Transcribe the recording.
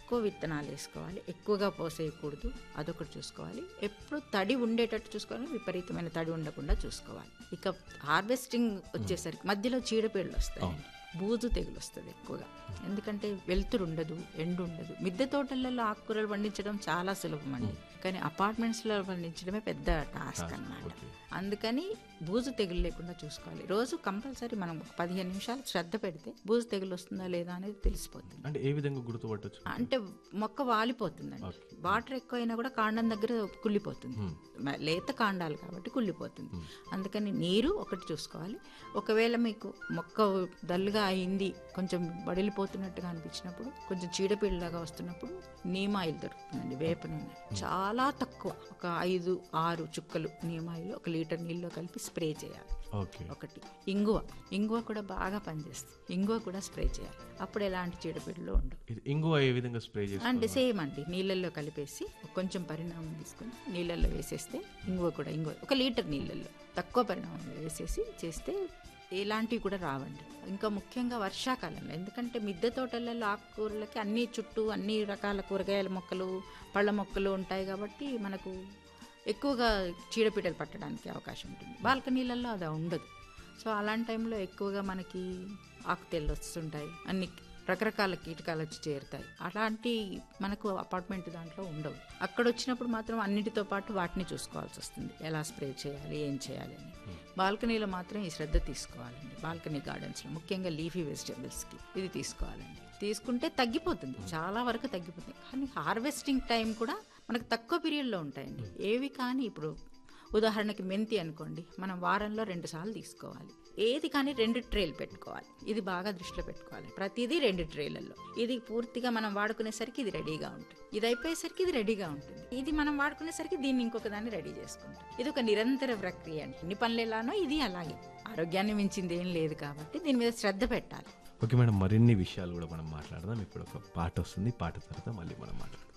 తక్కువ విత్తనాలు వేసుకోవాలి ఎక్కువగా పోసేయకూడదు అదొకటి చూసుకోవాలి ఎప్పుడు తడి ఉండేటట్టు చూసుకోవాలి విపరీతమైన తడి ఉండకుండా చూసుకోవాలి ఇక హార్వెస్టింగ్ వచ్చేసరికి మధ్యలో చీడపీడలు వస్తాయి బూజు తెగులు వస్తుంది ఎక్కువగా ఎందుకంటే వెలుతురు ఉండదు ఎండు ఉండదు మిద్దె తోటలలో ఆకుకూరలు పండించడం చాలా సులభం అండి కానీ అపార్ట్మెంట్స్లో పండించడమే పెద్ద టాస్క్ అన్నమాట అందుకని బూజు తెగులు లేకుండా చూసుకోవాలి రోజు కంపల్సరీ మనం ఒక పదిహేను నిమిషాలు శ్రద్ధ పెడితే బూజు తెగులు వస్తుందా లేదా అనేది తెలిసిపోతుంది అంటే ఏ విధంగా గుర్తుపట్టొచ్చు అంటే మొక్క వాలిపోతుందండి వాటర్ ఎక్కువైనా కూడా కాండం దగ్గర కుళ్ళిపోతుంది మ- లేత కాండాలు కాబట్టి కుళ్ళిపోతుంది అందుకని నీరు ఒకటి చూసుకోవాలి ఒకవేళ మీకు మొక్క డల్గా అయింది కొంచెం బడిలిపోతున్నట్టుగా అనిపించినప్పుడు కొంచెం చీడపీడలాగా వస్తున్నప్పుడు నీమ్ ఆయిల్ దొరుకుతుందండి వేప నూనె చాలా తక్కువ ఒక ఐదు ఆరు చుక్కలు నీమ్ ఆయిల్ ఒక లీటర్ నీళ్ళలో కలిపి స్ప్రే చేయాలి ఓకే ఒకటి ఇంగువ ఇంగువ కూడా బాగా పనిచేస్తుంది ఇంగువ కూడా స్ప్రే చేయాలి అప్పుడు ఎలాంటి చీడపీడలు ఉండవు ఇది ఇంగువ ఏ విధంగా స్ప్రే చేసి అంటే సేమ్ అండి నీళ్ళల్లో కలిపేసి కొంచెం పరిణామం తీసుకొని నీళ్ళల్లో వేసేస్తే ఇంగువ కూడా ఇంగువ ఒక లీటర్ నీళ్ళల్లో తక్కువ పరిణామం వేసేసి చేస్తే ఎలాంటివి కూడా రావండి ఇంకా ముఖ్యంగా వర్షాకాలంలో ఎందుకంటే మిద్దె తోటలలో ఆకుకూరలకి అన్ని చుట్టూ అన్ని రకాల కూరగాయల మొక్కలు పళ్ళ మొక్కలు ఉంటాయి కాబట్టి మనకు ఎక్కువగా చీడపీడలు పట్టడానికి అవకాశం ఉంటుంది బాల్కనీలలో అది ఉండదు సో అలాంటి టైంలో ఎక్కువగా మనకి ఆకుతెళ్ళు వస్తుంటాయి అన్ని రకరకాల కీటకాలు వచ్చి చేరుతాయి అలాంటి మనకు అపార్ట్మెంట్ దాంట్లో ఉండవు అక్కడ వచ్చినప్పుడు మాత్రం అన్నిటితో పాటు వాటిని చూసుకోవాల్సి వస్తుంది ఎలా స్ప్రే చేయాలి ఏం చేయాలి అని బాల్కనీలో మాత్రం ఈ శ్రద్ధ తీసుకోవాలండి బాల్కనీ గార్డెన్స్లో ముఖ్యంగా లీఫీ వెజిటబుల్స్కి ఇది తీసుకోవాలండి తీసుకుంటే తగ్గిపోతుంది చాలా వరకు తగ్గిపోతుంది కానీ హార్వెస్టింగ్ టైం కూడా మనకు తక్కువ పీరియడ్లో ఉంటాయండి ఏవి కానీ ఇప్పుడు ఉదాహరణకి మెంతి అనుకోండి మనం వారంలో రెండు సార్లు తీసుకోవాలి ఏది కానీ రెండు ట్రేలు పెట్టుకోవాలి ఇది బాగా దృష్టిలో పెట్టుకోవాలి ప్రతిదీ రెండు ట్రేలలో ఇది పూర్తిగా మనం వాడుకునేసరికి ఇది రెడీగా ఉంటుంది ఇది అయిపోయేసరికి ఇది రెడీగా ఉంటుంది ఇది మనం వాడుకునేసరికి దీన్ని ఇంకొక దాన్ని రెడీ చేసుకుంటాం ఇది ఒక నిరంతర ప్రక్రియ అండి ఎన్ని పనులు ఎలానో ఇది అలాగే ఆరోగ్యాన్ని మించింది ఏం లేదు కాబట్టి దీని మీద శ్రద్ధ పెట్టాలి ఓకే మేడం మరిన్ని విషయాలు కూడా మనం మాట్లాడదాం ఇప్పుడు ఒక పాట వస్తుంది పాట తర్వాత మళ్ళీ మనం మాట్లాడదాం